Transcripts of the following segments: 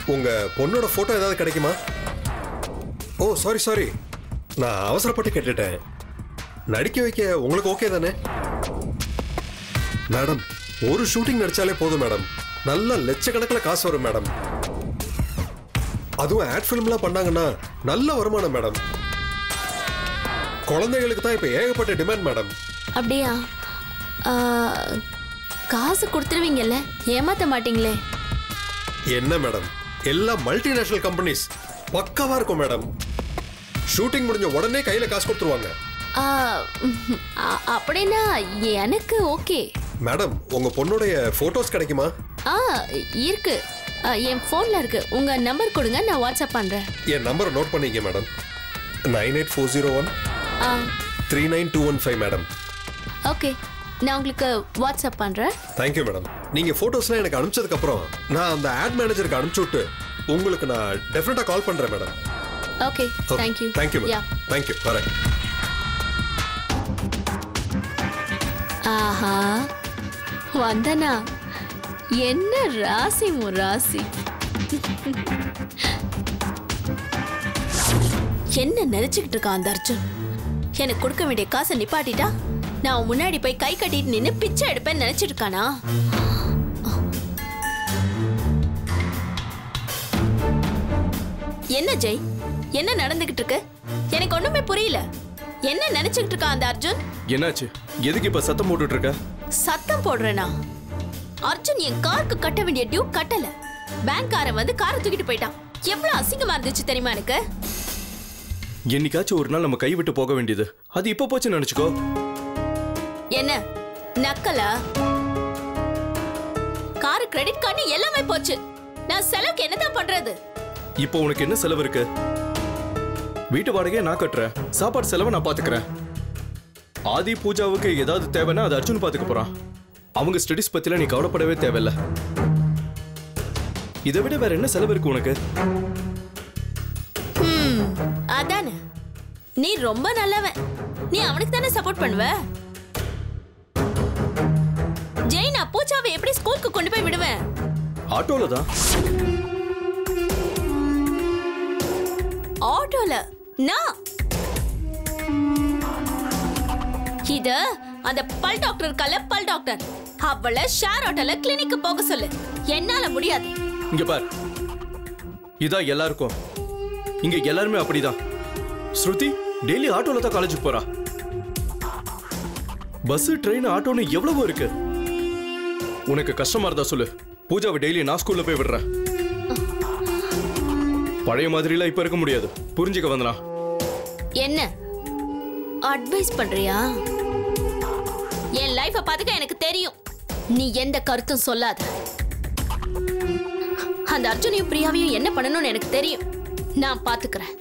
உங்க பொண்ணோட போட்டோ ஏதாவது கிடைக்குமா ஓ சாரி சாரி நான் அவசரப்பட்டு கேட்டுட்டேன் நடிக்க வைக்க உங்களுக்கு ஓகே தானே மேடம் ஒரு ஷூட்டிங் நடிச்சாலே போதும் மேடம் நல்ல லட்சக்கணக்கில் காசு வரும் மேடம் அதுவும் ஆட் ஃபிலிம்லாம் பண்ணாங்கன்னா நல்ல வருமானம் மேடம் குழந்தைகளுக்கு தான் இப்போ ஏகப்பட்ட டிமாண்ட் மேடம் அப்படியா ஆ, காசு கொடுத்துருவீங்கல்ல ஏமாத்த மாட்டீங்களே என்ன மேடம் எல்லாம் மல்டிநேஷனல் கம்பெனிஸ் பக்காவா இருக்கும் மேடம் ஷூட்டிங் முடிஞ்ச உடனே கையில காசு கொடுத்துருவாங்க ஆ, ம், அ- அப்படின்னா எனக்கு ஓகே மேடம் உங்க பொண்ணுடைய போட்டோஸ் கிடைக்குமா ஆ இருக்கு ஆ, என் ஃபோன்ல இருக்கு உங்க நம்பர் கொடுங்க நான் வாட்ஸ்அப் பண்றேன் என் நம்பரை நோட் பண்ணிக்க madam nine eight four zero one uh three nine two one five madam okay நான் உங்களுக்கு வாட்ஸ்அப் பண்றேன் தேங்க்யூ மேடம் நீங்க போட்டோஸ்லாம் எனக்கு அனுப்பிச்சதுக்கு அப்புறம் நான் அந்த ஆட் மேனேஜருக்கு அனுப்பிச்சு விட்டு உங்களுக்கு நான் டெஃபினட்டா கால் பண்றேன் madam okay thank you thank you yeah madam thank you வரேன் ஆஹா வந்தனா என்ன ராசி மு ராசி என்ன நினைச்சுக்கிட்டு இருக்கான் அந்த அர்ஜுன் எனக்கு கொடுக்க வேண்டிய காசை நிப்பாட்டிட்டா நான் அவன் முன்னாடி போய் கை கட்டிட்டு நின்னு பிச்சை எடுப்பேன்னு நினைச்சிட்டு இருக்கானா என்ன ஜெய் என்ன நடந்துகிட்டு இருக்கு எனக்கு ஒண்ணுமே புரியல என்ன நினைச்சுக்கிட்டு இருக்கான் அந்த அர்ஜுன் என்னாச்சு எதுக்கு இப்ப சத்தம் போட்டுட்டு இருக்க சத்தம் போடுறேனா அர்ஜுன் என் காருக்கு கட்ட வேண்டிய டியூ கட்டல பேங்க்காரன் வந்து காரை தூக்கிட்டு போயிட்டான் எவ்வளவு அசிங்கமா இருந்துச்சு தெரியுமா எனக்கு என்னைக்காச்சும் ஒரு நாள் நம்ம கை விட்டு போக வேண்டியது அது இப்ப போச்சு நினைச்சுக்கோ என்ன நக்கலா காரு கிரெடிட் கார்டு எல்லாமே போச்சு நான் செலவுக்கு என்னதான் பண்றது இப்போ உனக்கு என்ன செலவு இருக்கு வீட்டு வாடகையை நான் கட்டுறேன் சாப்பாடு செலவை நான் பாத்துக்கிறேன் ஆதி பூஜாவுக்கு ஏதாவது தேவைன்னா அது அர்ஜுன் பாத்துக்க போறான் அவங்க ஸ்டடிஸ் பத்திலாம் நீ கவலைப்படவே தேவையில்ல இதை விட வேற என்ன செலவு இருக்கு உனக்கு ஹம், அதானே நீ ரொம்ப நல்லவன் நீ அவனுக்கு தானே சப்போர்ட் பண்ணுவ ஜெய் நான் பூஜாவை எப்படி ஸ்கூலுக்கு கொண்டு போய் விடுவேன் ஆட்டோல தான் ஆட்டோல நான் இது அந்த பல் டாக்டர் இருக்கல பல் டாக்டர் அவளை ஷேர் ஆட்டோல கிளினிக்கு போக சொல்லு என்னால முடியாது இங்க பார் இதான் எல்லாருக்கும் இங்க எல்லாருமே அப்படிதான் ஸ்ருதி டெய்லி ஆட்டோல தான் காலேஜுக்கு போறா பஸ் ட்ரெயின் ஆட்டோன்னு எவ்வளவோ இருக்கு உனக்கு கஷ்டமா இருந்தா சொல்லு பூஜாவை டெய்லி நான் ஸ்கூல்ல போய் விடுறேன் பழைய மாதிரிலாம் இப்ப இருக்க முடியாது புரிஞ்சுக்க வந்தனா என்ன அட்வைஸ் பண்றியா என் லைஃப பாத்துக்க எனக்கு தெரியும் நீ எந்த கருத்தும் சொல்லாத அந்த அர்ஜுனையும் பிரியாவையும் என்ன பண்ணணும்னு எனக்கு தெரியும் நான் பாத்துக்கிறேன்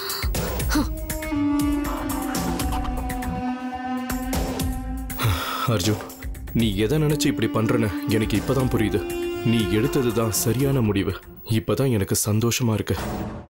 அர்ஜுன் நீ எதை நினைச்சு இப்படி பண்றன்னு எனக்கு இப்பதான் புரியுது நீ எடுத்தது தான் சரியான முடிவு இப்பதான் எனக்கு சந்தோஷமா இருக்கு